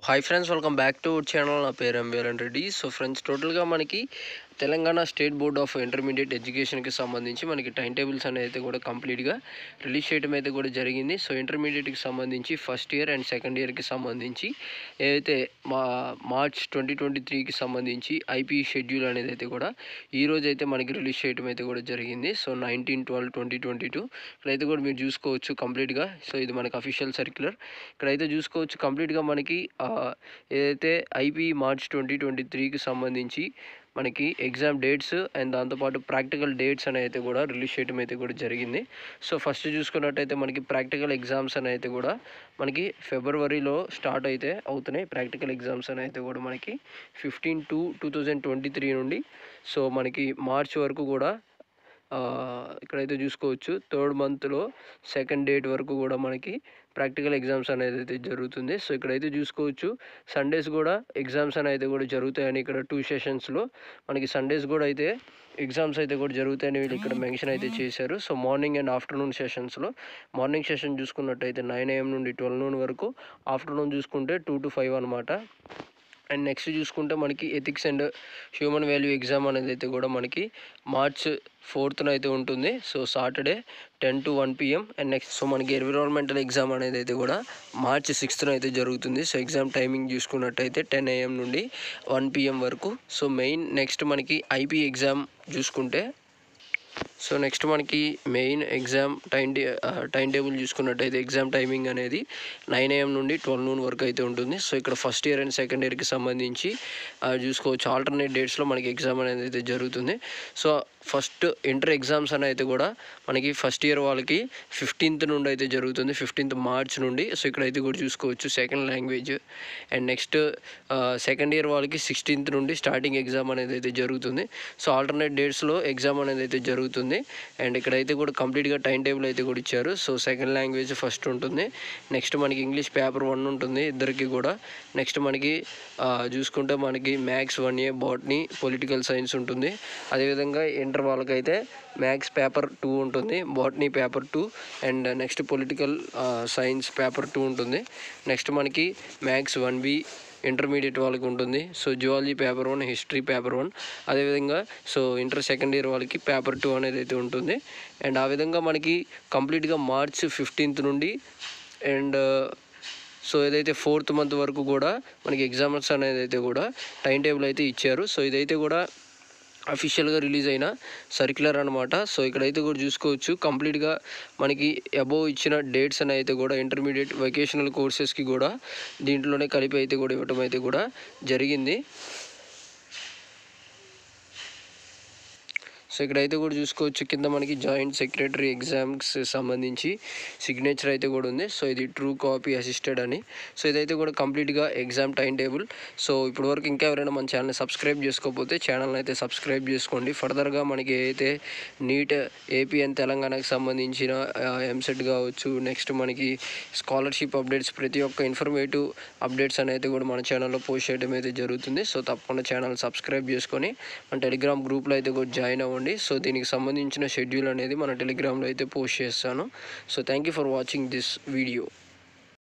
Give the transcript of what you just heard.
hi friends welcome back to our channel నా పేరు MBR Reddy so friends టోటల్గా మనకి Telangana state board of intermediate ఎడ్యుకేషన్కి సంబంధించి మనకి టైం టేబుల్స్ అనేది అయితే కూడా కంప్లీట్గా రిలీజ్ చేయడం అయితే కూడా జరిగింది సో ఇంటర్మీడియట్కి సంబంధించి ఫస్ట్ ఇయర్ అండ్ సెకండ్ ఇయర్కి సంబంధించి ఏదైతే మా మార్చ్ ట్వంటీ ట్వంటీ త్రీకి సంబంధించి ఐపీ షెడ్యూల్ అనేది అయితే కూడా ఈ రోజు అయితే మనకి రిలీజ్ చేయడం అయితే కూడా జరిగింది so nineteen twelve twenty twenty two ఇక్కడైతే కూడా మీరు చూసుకోవచ్చు కంప్లీట్గా సో ఇది మనకి అఫీషియల్ సర్క్యులర్ ఇక్కడైతే చూసుకోవచ్చు కంప్లీట్గా మనకి ఆ, ఏదైతే ఐపీ మార్చ్ ట్వంటీ ట్వంటీ త్రీకి సంబంధించి మనకి ఎగ్జామ్ డేట్స్ అండ్ దాంతోపాటు ప్రాక్టికల్ డేట్స్ అని అయితే కూడా రిలీజ్ చేయడం అయితే కూడా జరిగింది సో ఫస్ట్ చూసుకున్నట్టయితే మనకి ప్రాక్టికల్ ఎగ్జామ్స్ అని అయితే కూడా మనకి ఫిబ్రవరిలో స్టార్ట్ అయితే అవుతున్నాయి ప్రాక్టికల్ ఎగ్జామ్స్ అని అయితే కూడా మనకి fifteen to two thousand twenty three నుండి సో మనకి మార్చ్ వరకు కూడా ఆ, ఇక్కడైతే చూసుకోవచ్చు థర్డ్ మంత్లో సెకండ్ డేట్ వరకు కూడా మనకి ప్రాక్టికల్ ఎగ్జామ్స్ అనేది అయితే జరుగుతుంది సో ఇక్కడైతే చూసుకోవచ్చు సండేస్ కూడా ఎగ్జామ్స్ అని అయితే కూడా జరుగుతాయని ఇక్కడ టూ సెషన్స్లో మనకి సండేస్ కూడా అయితే ఎగ్జామ్స్ అయితే కూడా జరుగుతాయని వీళ్ళు ఇక్కడ మెన్షన్ అయితే చేశారు సో మార్నింగ్ అండ్ ఆఫ్టర్నూన్ సెషన్స్లో మార్నింగ్ సెషన్ చూసుకున్నట్టయితే నైన్ ఏఎం నుండి ట్వెల్వ్ నూన్ వరకు ఆఫ్టర్నూన్ చూసుకుంటే టూ టు ఫైవ్ అనమాట అండ్ నెక్స్ట్ చూసుకుంటే మనకి ethics and human value exam అనేది అయితే కూడా మనకి మార్చ్ ఫోర్త్న అయితే ఉంటుంది so Saturday ten to one PM and next so మనకి ఎన్విరాన్మెంటల్ ఎగ్జామ్ అనేది అయితే కూడా మార్చ్ సిక్స్త్న అయితే జరుగుతుంది సో ఎగ్జామ్ టైమింగ్ చూసుకున్నట్టయితే టెన్ ఏఎం నుండి వన్ పిఎం వరకు సో మెయిన్ నెక్స్ట్ మనకి ఐపీ ఎగ్జామ్ చూసుకుంటే సో నెక్స్ట్ మనకి మెయిన్ ఎగ్జామ్ టైం టే టైం టేబుల్ చూసుకున్నట్టయితే ఎగ్జామ్ టైమింగ్ అనేది నైన్ ఏఎం నుండి ట్వెల్వ్ నూన్ వరకు అయితే ఉంటుంది సో ఇక్కడ ఫస్ట్ ఇయర్ అండ్ సెకండ్ ఇయర్కి సంబంధించి ఆ, చూసుకోవచ్చు ఆల్టర్నేట్ డేట్స్లో మనకి ఎగ్జామ్ అనేది అయితే జరుగుతుంది సో ఫస్ట్ ఇంటర్ ఎగ్జామ్స్ అని అయితే కూడా మనకి ఫస్ట్ ఇయర్ వాళ్ళకి ఫిఫ్టీన్త్ నుండి అయితే జరుగుతుంది ఫిఫ్టీన్త్ మార్చ్ నుండి సో ఇక్కడైతే కూడా చూసుకోవచ్చు second language and next second year వాళ్ళకి సిక్స్టీన్త్ నుండి స్టార్టింగ్ ఎగ్జామ్ అనేది అయితే జరుగుతుంది సో ఆల్టర్నేట్ డేట్స్లో ఎగ్జామ్ అనేది అయితే జరుగుతుంది అండ్ ఇక్కడైతే కూడా కంప్లీట్గా టైం టేబుల్ అయితే కూడా ఇచ్చారు సో సెకండ్ లాంగ్వేజ్ ఫస్ట్ ఉంటుంది నెక్స్ట్ మనకి ఇంగ్లీష్ పేపర్ వన్ ఉంటుంది ఇద్దరికి కూడా నెక్స్ట్ మనకి ఆ, చూసుకుంటే మనకి maths one A botany political science ఉంటుంది అదేవిధంగా ఇంటర్ వాళ్ళకైతే మ్యాథ్స్ పేపర్ టూ ఉంటుంది botany paper two and next political science paper two ఉంటుంది నెక్స్ట్ మనకి మ్యాథ్స్ వన్ బి ఇంటర్మీడియట్ వాళ్ళకి ఉంటుంది so zoology paper one history paper one అదేవిధంగా so inter second year వాళ్ళకి పేపర్ టూ అనేది అయితే ఉంటుంది అండ్ ఆ విధంగా మనకి కంప్లీట్గా మార్చ్ ఫిఫ్టీన్త్ నుండి అండ్ సో ఏదైతే ఫోర్త్ మంత్ వరకు కూడా మనకి ఎగ్జామ్స్ అనేది అయితే కూడా టైం టేబుల్ అయితే ఇచ్చారు సో ఇదైతే కూడా అఫీషియల్గా రిలీజ్ అయిన సర్క్యులర్ అనమాట సో ఇక్కడైతే కూడా చూసుకోవచ్చు కంప్లీట్గా మనకి అబోవ్ ఇచ్చిన డేట్స్ అని అయితే కూడా ఇంటర్మీడియట్ వొకేషనల్ కోర్సెస్కి కూడా దీంట్లోనే కలిపి అయితే కూడా ఇవ్వటం అయితే కూడా జరిగింది సో ఇక్కడైతే కూడా చూసుకోవచ్చు కింద మనకి జాయింట్ సెక్రటరీ ఎగ్జామ్స్ సంబంధించి సిగ్నేచర్ అయితే కూడా ఉంది సో ఇది ట్రూ కాపీ అసిస్టెడ్ అని సో ఇదైతే కూడా కంప్లీట్గా ఎగ్జామ్ టైం టేబుల్ సో ఇప్పుడు వరకు ఇంకా ఎవరైనా మన ఛానల్ని సబ్స్క్రైబ్ చేసుకోకపోతే ఛానల్ని అయితే సబ్స్క్రైబ్ చేసుకోండి ఫర్దర్గా మనకి ఏదైతే నీట్ ఏపీ అండ్ తెలంగాణకు సంబంధించిన ఎంసెట్ కావచ్చు నెక్స్ట్ మనకి స్కాలర్షిప్ అప్డేట్స్ ప్రతి ఒక్క ఇన్ఫర్మేటివ్ అప్డేట్స్ అనేది కూడా మన ఛానల్లో పోస్ట్ చేయడం అయితే జరుగుతుంది సో తప్పకుండా ఛానల్ సబ్స్క్రైబ్ చేసుకొని మన టెలిగ్రామ్ గ్రూప్లో అయితే కూడా జాయిన్ అవ్వండి సో దీనికి సంబంధించిన షెడ్యూల్ అనేది మన టెలిగ్రామ్లో అయితే పోస్ట్ చేస్తాను so thank you for watching this video